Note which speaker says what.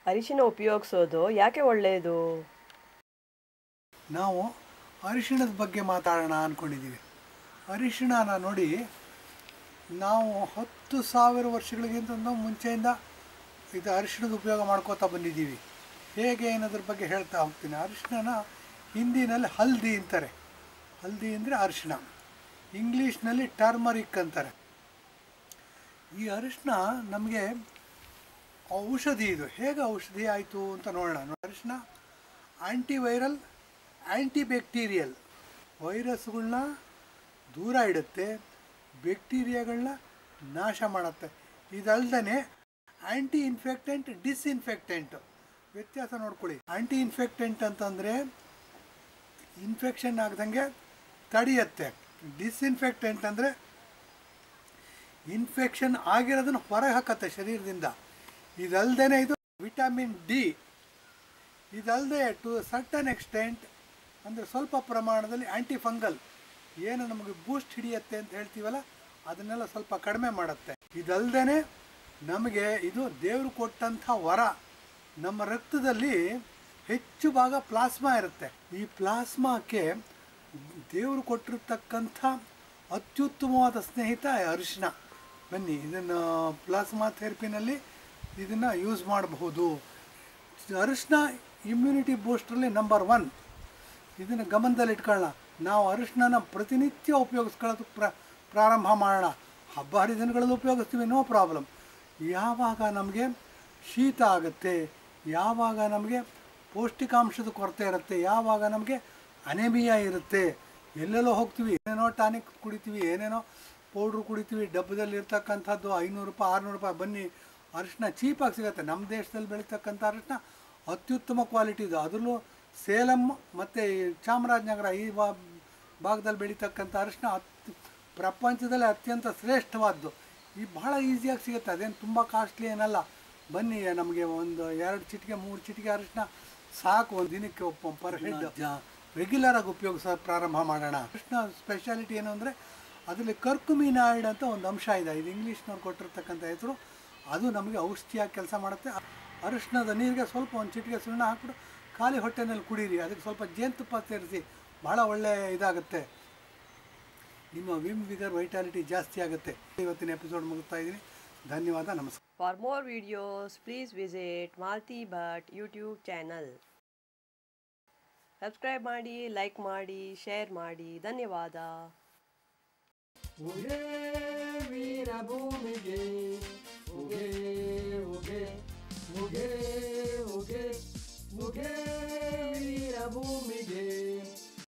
Speaker 1: ಅರಿಶಿನ ಉಪಯೋಗಿಸೋದು ಯಾಕೆ ಒಳ್ಳೆಯದು
Speaker 2: ನಾವು ಅರಿಶಿಣದ ಬಗ್ಗೆ ಮಾತಾಡೋಣ ಅಂದ್ಕೊಂಡಿದ್ದೀವಿ ಅರಿಶಿಣನ ನೋಡಿ ನಾವು ಹತ್ತು ಸಾವಿರ ವರ್ಷಗಳಿಗಿಂತ ಮುಂಚೆಯಿಂದ ಇದು ಅರಿಶಿಣದ ಉಪಯೋಗ ಮಾಡ್ಕೋತಾ ಬಂದಿದ್ದೀವಿ ಹೇಗೆ ಅನ್ನೋದ್ರ ಬಗ್ಗೆ ಹೇಳ್ತಾ ಹೋಗ್ತೀನಿ ಅರಿಶಿಣನ ಹಿಂದಿನಲ್ಲಿ ಹಲ್ದಿ ಅಂತಾರೆ ಹಲ್ದಿ ಅಂದರೆ ಅರಿಶಿಣ ಇಂಗ್ಲೀಷ್ನಲ್ಲಿ ಟರ್ಮರಿಕ್ ಅಂತಾರೆ ಈ ಅರಿಶಿಣ ನಮಗೆ ಔಷಧಿ ಇದು ಹೇಗೆ ಔಷಧಿ ಆಯಿತು ಅಂತ ನೋಡೋಣ ಅರಿಶಿಣ ಆ್ಯಂಟಿವೈರಲ್ ಆ್ಯಂಟಿ ಬ್ಯಾಕ್ಟೀರಿಯಲ್ ವೈರಸ್ಗಳನ್ನ ದೂರ ಇಡುತ್ತೆ ಬ್ಯಾಕ್ಟೀರಿಯಾಗಳನ್ನ ನಾಶ ಮಾಡುತ್ತೆ ಇದಲ್ದೇ ಆ್ಯಂಟಿ ಇನ್ಫೆಕ್ಟೆಂಟ್ ಡಿಸ್ಇನ್ಫೆಕ್ಟೆಂಟ್ ವ್ಯತ್ಯಾಸ ನೋಡ್ಕೊಳ್ಳಿ ಆ್ಯಂಟಿ ಇನ್ಫೆಕ್ಟೆಂಟ್ ಅಂತಂದರೆ ಇನ್ಫೆಕ್ಷನ್ ಆಗ್ದಂಗೆ ತಡೆಯುತ್ತೆ ಡಿಸ್ಇನ್ಫೆಕ್ಟೆಂಟ್ ಅಂದರೆ ಇನ್ಫೆಕ್ಷನ್ ಆಗಿರೋದನ್ನು ಹೊರಗೆ ಹಾಕತ್ತೆ ಶರೀರದಿಂದ ಇದಲ್ದೇ ಇದು ವಿಟಮಿನ್ ಡಿ ಇದಲ್ಲದೆ ಟು ಸರ್ಟನ್ ಎಕ್ಸ್ಟೆಂಟ್ ಅಂದರೆ ಸ್ವಲ್ಪ ಪ್ರಮಾಣದಲ್ಲಿ ಆ್ಯಂಟಿ ಫಂಗಲ್ ಏನು ನಮಗೆ ಬೂಸ್ಟ್ ಹಿಡಿಯುತ್ತೆ ಅಂತ ಹೇಳ್ತೀವಲ್ಲ ಅದನ್ನೆಲ್ಲ ಸ್ವಲ್ಪ ಕಡಿಮೆ ಮಾಡುತ್ತೆ ಇದಲ್ದೇ ನಮಗೆ ಇದು ದೇವರು ಕೊಟ್ಟಂಥ ವರ ನಮ್ಮ ರಕ್ತದಲ್ಲಿ ಹೆಚ್ಚು ಭಾಗ ಪ್ಲಾಸ್ಮಾ ಇರುತ್ತೆ ಈ ಪ್ಲಾಸ್ಮಾಕ್ಕೆ ದೇವರು ಕೊಟ್ಟಿರ್ತಕ್ಕಂಥ ಅತ್ಯುತ್ತಮವಾದ ಸ್ನೇಹಿತ ಅರಿಶಿನ ಬನ್ನಿ ಇದನ್ನು ಪ್ಲಾಸ್ಮಾ ಥೆರಪಿನಲ್ಲಿ ಇದನ್ನು ಯೂಸ್ ಮಾಡಬಹುದು ಅರಿಶಿನ ಇಮ್ಯುನಿಟಿ ಬೂಸ್ಟ್ರಲ್ಲಿ ನಂಬರ್ ಒನ್ ಇದನ್ನು ಗಮನದಲ್ಲಿ ಇಟ್ಕೊಳ್ಳೋಣ ನಾವು ಅರಿಶಿನ ಪ್ರತಿನಿತ್ಯ ಉಪಯೋಗಿಸ್ಕೊಳ್ಳೋದಕ್ಕೆ ಪ್ರ ಪ್ರಾರಂಭ ಮಾಡೋಣ ಹಬ್ಬ ಹರಿದಿನಗಳಲ್ಲಿ ಉಪಯೋಗಿಸ್ತೀವಿ ನೋ ಪ್ರಾಬ್ಲಮ್ ಯಾವಾಗ ನಮಗೆ ಶೀತ ಆಗುತ್ತೆ ಯಾವಾಗ ನಮಗೆ ಪೌಷ್ಟಿಕಾಂಶದ ಕೊರತೆ ಇರುತ್ತೆ ಯಾವಾಗ ನಮಗೆ ಅನೆಮಿಯಾ ಇರುತ್ತೆ ಎಲ್ಲೆಲ್ಲೋ ಹೋಗ್ತೀವಿ ಏನೇನೋ ಟಾನಿಕ್ ಕುಡಿತೀವಿ ಏನೇನೋ ಪೌಡ್ರು ಕುಡಿತೀವಿ ಡಬ್ಬದಲ್ಲಿ ಇರ್ತಕ್ಕಂಥದ್ದು ಐನೂರು ರೂಪಾಯಿ ಆರುನೂರು ರೂಪಾಯಿ ಬನ್ನಿ ಅರಿಶಿನ ಚೀಪಾಗಿ ಸಿಗುತ್ತೆ ನಮ್ಮ ದೇಶದಲ್ಲಿ ಬೆಳೀತಕ್ಕಂಥ ಅರಿಶಿನ ಅತ್ಯುತ್ತಮ ಕ್ವಾಲಿಟಿದು ಅದರಲ್ಲೂ ಸೇಲಂ ಮತ್ತು ಚಾಮರಾಜನಗರ ಈ ಬಾ ಭಾಗದಲ್ಲಿ ಬೆಳೀತಕ್ಕಂಥ ಅರಿಶಿನ ಅತ್ ಪ್ರಪಂಚದಲ್ಲಿ ಅತ್ಯಂತ ಶ್ರೇಷ್ಠವಾದ್ದು ಈ ಬಹಳ ಈಸಿಯಾಗಿ ಸಿಗುತ್ತೆ ಅದೇನು ತುಂಬ ಕಾಸ್ಟ್ಲಿ ಏನಲ್ಲ ಬನ್ನಿ ನಮಗೆ ಒಂದು ಎರಡು ಚಿಟಿಕೆ ಮೂರು ಚಿಟಿಕೆ ಅರಿಶಿನ ಸಾಕು ಒಂದು ದಿನಕ್ಕೆ ಪರ್ ಹೆಡ್ ರೆಗ್ಯುಲರ್ ಆಗಿ ಉಪಯೋಗಿಸೋ ಪ್ರಾರಂಭ ಮಾಡೋಣ ಅರಿಶಿನ ಸ್ಪೆಷಾಲಿಟಿ ಏನು ಅಂದರೆ ಅದರಲ್ಲಿ ಕರ್ಕುಮಿನಾಯ್ಡ್ ಅಂತ ಒಂದು ಅಂಶ ಇದೆ ಇದು ಇಂಗ್ಲೀಷ್ನವ್ರು ಕೊಟ್ಟಿರ್ತಕ್ಕಂಥ ಹೆಸರು ಅದು ನಮಗೆ ಔಷಧಿಯಾಗಿ ಕೆಲಸ ಮಾಡುತ್ತೆ ಅರಿಶಿಣದ ನೀರಿಗೆ ಸ್ವಲ್ಪ ಒಂದು ಚಿಟಿಕೆ ಸುಣ್ಣ ಹಾಕ್ಬಿಟ್ಟು ಖಾಲಿ ಹೊಟ್ಟೆನಲ್ಲಿ ಕುಡೀರಿ ಅದಕ್ಕೆ ಸ್ವಲ್ಪ ಜೇನುತುಪ್ಪ ಸೇರಿಸಿ ಬಹಳ ಒಳ್ಳೆ ಇದಾಗುತ್ತೆ ನಿಮ್ಮ ವಿಮ್ ವಿಗರ್ ವೈಟಾಲಿಟಿ ಜಾಸ್ತಿ ಆಗುತ್ತೆ ಇವತ್ತಿನ ಎಪಿಸೋಡ್ ಮುಗಿಸ್ತಾ ಇದ್ದೀನಿ ಧನ್ಯವಾದ ನಮಸ್ಕಾರ
Speaker 1: for more videos please visit Malti Bhat YouTube channel subscribe ಮಾಡಿ ಲೈಕ್ ಮಾಡಿ ಶೇರ್ ಮಾಡಿ ಧನ್ಯವಾದ
Speaker 2: ಉಗೇ ವೀರಭೂಮಿಗೆ ಉಗೇ ಉಗೇ ಉಗೇ ಉಗೇ ಉಗೇ ವೀರಭೂಮಿ